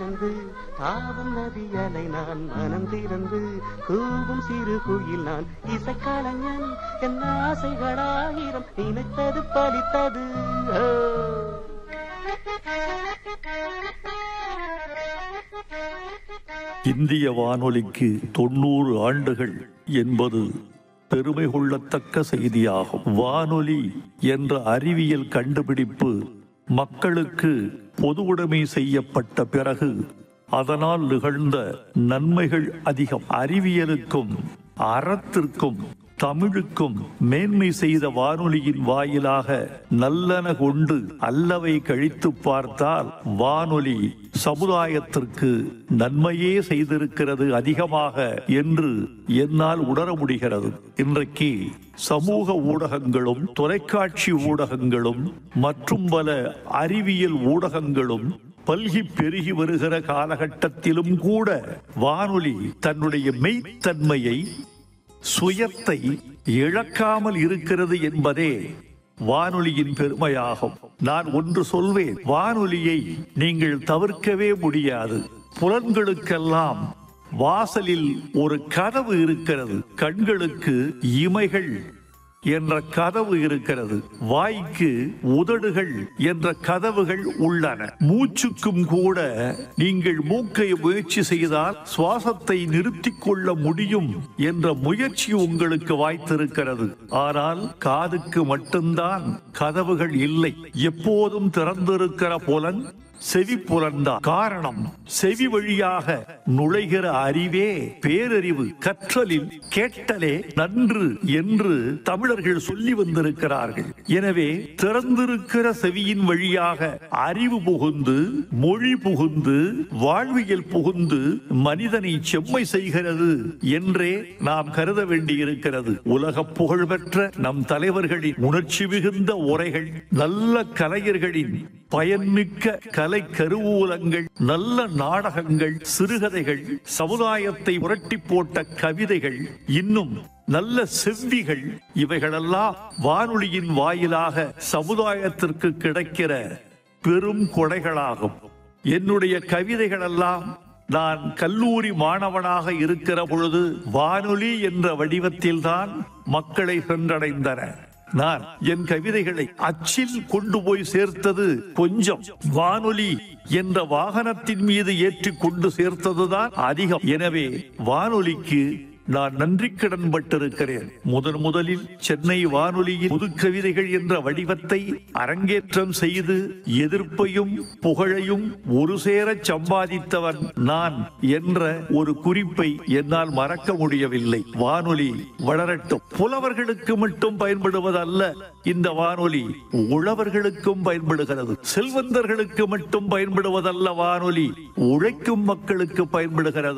பறந்து தாவும் நதி அலை நான் மனம் திறந்து கூவும் சிறு குயில் நான் இசைக்கலைஞன் என் ஆசைகளாயிரம் நினைத்தது பலித்தது ஓ. இந்திய வானொலிக்கு தொண்ணூறு ஆண்டுகள் என்பது பெருமை கொள்ளத்தக்க செய்தியாகும் வானொலி என்ற அறிவியல் கண்டுபிடிப்பு மக்களுக்கு பொதுவுடைமை செய்யப்பட்ட பிறகு அதனால் நிகழ்ந்த நன்மைகள் அதிகம் அறிவியலுக்கும் அறத்திற்கும் தமிழுக்கும் மேன்மை செய்த வானொலியின் வாயிலாக நல்லன கொண்டு அல்லவை கழித்து பார்த்தால் வானொலி சமுதாயத்திற்கு நன்மையே செய்திருக்கிறது அதிகமாக என்று என்னால் உணர முடிகிறது இன்றைக்கு சமூக ஊடகங்களும் தொலைக்காட்சி ஊடகங்களும் மற்றும் பல அறிவியல் ஊடகங்களும் பல்கி பெருகி வருகிற காலகட்டத்திலும் கூட வானொலி தன்னுடைய மெய்த்தன்மையை சுயத்தை இழக்காமல் இருக்கிறது என்பதே வானொலியின் பெருமையாகும் நான் ஒன்று சொல்வேன் வானொலியை நீங்கள் தவிர்க்கவே முடியாது புலன்களுக்கெல்லாம் வாசலில் ஒரு கதவு இருக்கிறது கண்களுக்கு இமைகள் என்ற கதவு இருக்கிறது வாய்க்கு உதடுகள் என்ற கதவுகள் உள்ளன மூச்சுக்கும் கூட நீங்கள் மூக்கை முயற்சி செய்தால் சுவாசத்தை நிறுத்திக் கொள்ள முடியும் என்ற முயற்சி உங்களுக்கு வாய்த்திருக்கிறது ஆனால் காதுக்கு மட்டும்தான் கதவுகள் இல்லை எப்போதும் திறந்திருக்கிற புலன் செவி புலன்தான் காரணம் செவி வழியாக நுழைகிற அறிவே பேரறிவு கற்றலில் கேட்டலே நன்று என்று தமிழர்கள் சொல்லி வந்திருக்கிறார்கள் எனவே திறந்திருக்கிற செவியின் வழியாக அறிவு புகுந்து மொழி புகுந்து வாழ்வியல் புகுந்து மனிதனை செம்மை செய்கிறது என்றே நாம் கருத வேண்டியிருக்கிறது உலக புகழ்பெற்ற நம் தலைவர்களின் உணர்ச்சி மிகுந்த உரைகள் நல்ல கலைஞர்களின் பயன்மிக்க கலை கருவூலங்கள் நல்ல நாடகங்கள் சிறுகதைகள் சமுதாயத்தை புரட்டி போட்ட கவிதைகள் இன்னும் நல்ல செவ்விகள் இவைகளெல்லாம் வானொலியின் வாயிலாக சமுதாயத்திற்கு கிடைக்கிற பெரும் கொடைகளாகும் என்னுடைய கவிதைகளெல்லாம் நான் கல்லூரி மாணவனாக இருக்கிற பொழுது வானொலி என்ற வடிவத்தில்தான் மக்களை சென்றடைந்தன நான் என் கவிதைகளை அச்சில் கொண்டு போய் சேர்த்தது கொஞ்சம் வானொலி என்ற வாகனத்தின் மீது ஏற்றி கொண்டு சேர்த்ததுதான் அதிகம் எனவே வானொலிக்கு நான் நன்றி கடன் பட்டிருக்கிறேன் முதன் முதலில் சென்னை வானொலியின் புது கவிதைகள் என்ற வடிவத்தை அரங்கேற்றம் செய்து எதிர்ப்பையும் புகழையும் ஒரு சேரச் சம்பாதித்தவன் நான் என்ற ஒரு குறிப்பை என்னால் மறக்க முடியவில்லை வானொலி வளரட்டும் புலவர்களுக்கு மட்டும் பயன்படுவதல்ல இந்த வானொலி உழவர்களுக்கும் பயன்படுகிறது செல்வந்தர்களுக்கு மட்டும் பயன்படுவதல்ல வானொலி உழைக்கும் மக்களுக்கு பயன்படுகிறது